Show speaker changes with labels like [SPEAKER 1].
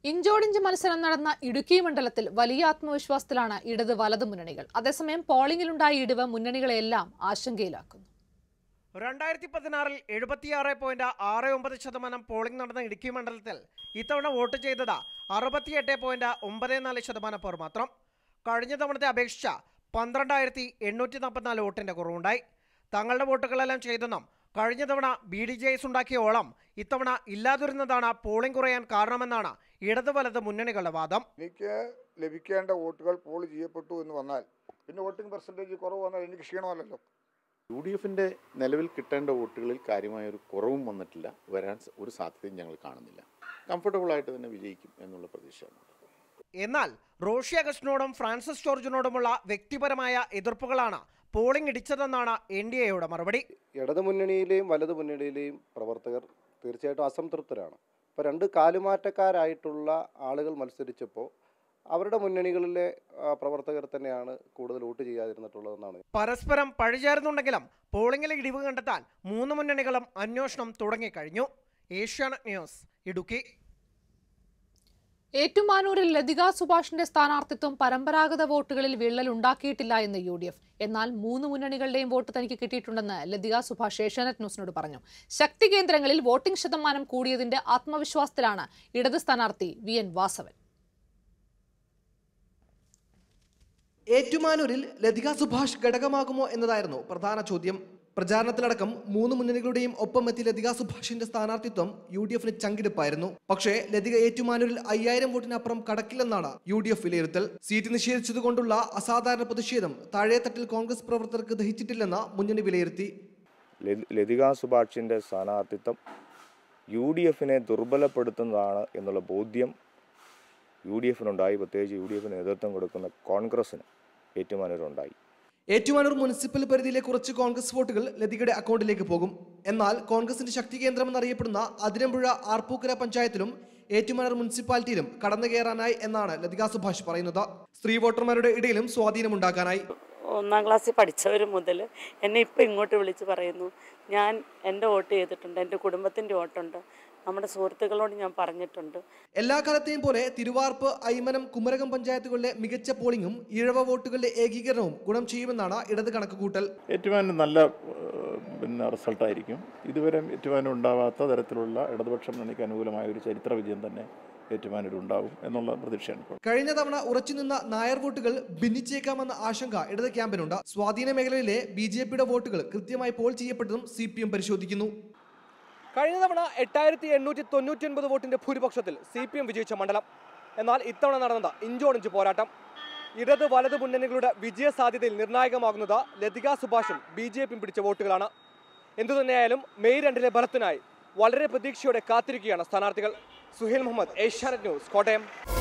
[SPEAKER 1] ഇഞ്ചോടിഞ്ച് മത്സരം നടന്ന ഇടുക്കി മണ്ഡലത്തിൽ വലിയ ആത്മവിശ്വാസത്തിലാണ് ഇടത് വലത് മുന്നണികൾ അതേസമയം പോളിംഗിലുണ്ടായ ഇടിവ് മുന്നണികളെല്ലാം ആശങ്കയിലാക്കുന്നു
[SPEAKER 2] രണ്ടായിരത്തി പതിനാറിൽ എഴുപത്തിയാറ് പോയിന്റ് ആറ് ഒമ്പത് ശതമാനം പോളിംഗ് നടന്ന ഇടുക്കി മണ്ഡലത്തിൽ ഇത്തവണ വോട്ട് ചെയ്തത് അറുപത്തിയെട്ട് പോയിന്റ് ഒമ്പത് നാല് ശതമാനം പേർ മാത്രം കഴിഞ്ഞ തവണത്തെ അപേക്ഷിച്ച പന്ത്രണ്ടായിരത്തി എണ്ണൂറ്റി നാൽപ്പത്തിനാല് വോട്ടിന്റെ കുറവുണ്ടായി തങ്ങളുടെ വോട്ടുകളെല്ലാം ചെയ്തെന്നും കഴിഞ്ഞ തവണ ബി ഡി ജെ എസ് ഉണ്ടാക്കിയ ഓളം ഇത്തവണ ഇല്ലാതിരുന്നതാണ് പോളിംഗ് കുറയാൻ കാരണമെന്നാണ് ഇടത് വലത് മുന്നണികളുടെ വാദം
[SPEAKER 3] എനിക്ക് ലഭിക്കേണ്ട വോട്ടുകൾ പോൾ ചെയ്യപ്പെട്ടു എന്ന് വന്നാൽ പിന്നെ വോട്ടിംഗ് പെർസെൻറ്റേജ് കുറവ് വന്നാൽ എനിക്ക് ക്ഷീണമല്ലല്ലോ
[SPEAKER 4] യു ഡി എഫിൻ്റെ നിലവിൽ കിട്ടേണ്ട വോട്ടുകളിൽ കാര്യമായ ഒരു കുറവും വന്നിട്ടില്ല വരാൻ സ- ഒരു സാധ്യതയും ഞങ്ങൾ കാണുന്നില്ല കംഫർട്ടബിളായിട്ട് തന്നെ വിജയിക്കും എന്നുള്ള പ്രതീക്ഷയാണ്
[SPEAKER 2] എന്നാൽ റോഷി അഗസ്റ്റിനോടും ഫ്രാൻസിസ് ജോർജിനോടുമുള്ള വ്യക്തിപരമായ എതിർപ്പുകളാണ് പോളിംഗ് ഇടിച്ചതെന്നാണ് എൻ ഡി എയുടെ മറുപടി
[SPEAKER 5] ഇടത് മുന്നണിയിലെയും വലത് മുന്നണിയിലെയും പ്രവർത്തകർ തീർച്ചയായിട്ടും അസംതൃപ്തരാണ് ഇപ്പോൾ രണ്ട് കാലുമാറ്റക്കാരായിട്ടുള്ള ആളുകൾ മത്സരിച്ചപ്പോൾ അവരുടെ മുന്നണികളിലെ ആ, പ്രവർത്തകർ തന്നെയാണ് കൂടുതൽ വോട്ട് ചെയ്യാതിരുന്നിട്ടുള്ളതെന്നാണ്
[SPEAKER 2] പരസ്പരം പഴിചേർന്നുണ്ടെങ്കിലും പോളിംഗിലെ ഇടിവ് കണ്ടെത്താൻ മൂന്ന് മുന്നണികളും അന്വേഷണം തുടങ്ങിക്കഴിഞ്ഞു ഏഷ്യാനെറ്റ് ന്യൂസ് ഇടുക്കി
[SPEAKER 1] ഏറ്റുമാനൂരിൽ ലതിക സുഭാഷിന്റെ സ്ഥാനാർത്ഥിത്വം പരമ്പരാഗത വോട്ടുകളിൽ വിള്ളൽ ഉണ്ടാക്കിയിട്ടില്ല എന്ന് യു ഡി എഫ് എന്നാൽ മൂന്ന് മുന്നണികളുടെയും വോട്ട് തനിക്ക് കിട്ടിയിട്ടുണ്ടെന്ന് ലതിക സുഭാഷ് ഏഷ്യാനെറ്റ് ന്യൂസിനോട് പറഞ്ഞു ശക്തി കേന്ദ്രങ്ങളിൽ വോട്ടിംഗ് ശതമാനം കൂടിയതിന്റെ ആത്മവിശ്വാസത്തിലാണ് ഇടത് സ്ഥാനാർത്ഥി വി എൻ വാസവൻ
[SPEAKER 6] ഏറ്റുമാനൂരിൽ ലതിക സുഭാഷ് ഘടകമാകുമോ എന്നതായിരുന്നു പ്രധാന ചോദ്യം പ്രചാരണത്തിലടക്കം മൂന്ന് മുന്നണികളുടെയും ഒപ്പമെത്തി ലതിക സുഭാഷിന്റെ സ്ഥാനാർത്ഥിത്വം യു ഡി എഫിന് ചങ്കിടിപ്പായിരുന്നു പക്ഷേ ലതിക ഏറ്റുമാനൂരിൽ അയ്യായിരം വോട്ടിനപ്പുറം കടക്കില്ലെന്നാണ് യു ഡി എഫ് വിലയിരുത്തൽ സീറ്റ് നിഷേധിച്ചതുകൊണ്ടുള്ള അസാധാരണ പ്രതിഷേധം താഴെത്തട്ടിൽ കോൺഗ്രസ് പ്രവർത്തകർക്ക് ദഹിച്ചിട്ടില്ലെന്ന് മുന്നണി വിലയിരുത്തി
[SPEAKER 7] ലതി- ലതിക സുഭാഷിൻ്റെ സ്ഥാനാർത്ഥിത്വം യു ഡി എഫിനെ ദുർബലപ്പെടുത്തുന്നതാണ് എന്നുള്ള ബോധ്യം യു ഡി എഫിനുണ്ടായി പ്രത്യേകിച്ച് യു ഡി എഫിന് നേതൃത്വം കൊടുക്കുന്ന കോൺഗ്രസ്സിന് ഏറ്റുമാനൂരുണ്ടായി
[SPEAKER 6] ഏറ്റുമാനൂർ മുനിസിപ്പൽ പരിധിയിലെ കുറച്ച് കോൺഗ്രസ് വോട്ടുകൾ ലതികയുടെ അക്കൗണ്ടിലേക്ക് പോകും എന്നാൽ കോൺഗ്രസിന്റെ ശക്തി കേന്ദ്രമെന്നറിയപ്പെടുന്ന അതിരമ്പുഴ ആർപ്പൂക്കര പഞ്ചായത്തിലും ഏറ്റുമാനൂർ മുനിസിപ്പാലിറ്റിയിലും കടന്നു കയറാനായി എന്നാണ് ലതിക സുഭാഷ് പറയുന്നത് സ്ത്രീ വോട്ടർമാരുടെ ഇടയിലും സ്വാധീനമുണ്ടാക്കാനായി
[SPEAKER 8] ഒന്നാം ക്ലാസ്സിൽ പഠിച്ചവർ മുതൽ എന്നെ ഇപ്പം ഇങ്ങോട്ട് വിളിച്ച് പറയുന്നു ഞാൻ എൻ്റെ വോട്ട് ചെയ്തിട്ടുണ്ട് എൻ്റെ കുടുംബത്തിൻ്റെ വോട്ടുണ്ട് നമ്മുടെ സുഹൃത്തുക്കളോട് ഞാൻ പറഞ്ഞിട്ടുണ്ട്
[SPEAKER 6] എല്ലാ കാലത്തെയും പോലെ തിരുവാർപ്പ് ഐമനം കുമരകം പഞ്ചായത്തുകളിലെ മികച്ച പോളിംഗും ഇഴവ വോട്ടുകളുടെ ഏകീകരണവും ഗുണം ചെയ്യുമെന്നാണ് ഇടത് കണക്കുകൂട്ടൽ
[SPEAKER 4] ഏറ്റുമാനും നല്ല ഏഹ്, പിന്നെ റിസൾട്ടായിരിക്കും ഇതുവരെ ഏറ്റുമാനം ഉണ്ടാവാത്ത തരത്തിലുള്ള ഇടതുപക്ഷ മുന്നണിക്ക് അനുകൂലമായ ഒരു ചരിത്ര വിജയം തന്നെ ഏറ്റുമാനൂരുണ്ടാവും എന്നുള്ള പ്രതീക്ഷയാണ് ഇപ്പോൾ
[SPEAKER 6] കഴിഞ്ഞ തവണ ഉറച്ചുനിന്ന നായർ വോട്ടുകൾ ഭിന്നിച്ചേക്കാമെന്ന ആശങ്ക ഇടത് ക്യാമ്പിനുണ്ട് സ്വാധീന മേഖലയിലെ ബി ജെ പിയുടെ വോട്ടുകൾ കൃത്യമായി പോൾ ചെയ്യപ്പെട്ടതും സി പി എം പരിശോധിക്കുന്നു കഴിഞ്ഞ തവണ എട്ടായിരത്തി എണ്ണൂറ്റി തൊണ്ണൂറ്റി ഒൻപത് വോട്ടിന്റെ ഭൂരിപക്ഷത്തിൽ സി പി എം വിജയിച്ച മണ്ഡലം എന്നാൽ ഇത്തവണ നടന്നത് ഇഞ്ചോടിഞ്ച് പോരാട്ടം ഇടത് വലത് മുന്നണികളുടെ വിജയ സാധ്യതയിൽ നിർണായകമാകുന്നത് ലതിക സുഭാഷും ബി ജെ പിയും പിടിച്ച വോട്ടുകളാണ് എന്തുതന്നെയായാലും മെയ് രണ്ടിലെ ഫലത്തിനായി വളരെ പ്രതീക്ഷയോടെ കാത്തിരിക്കുകയാണ് സ്ഥാനാർത്ഥികൾ സുഹേൽ മുഹമ്മദ് ഏഷ്യാനെറ്റ് ന്യൂസ് കോട്ടയം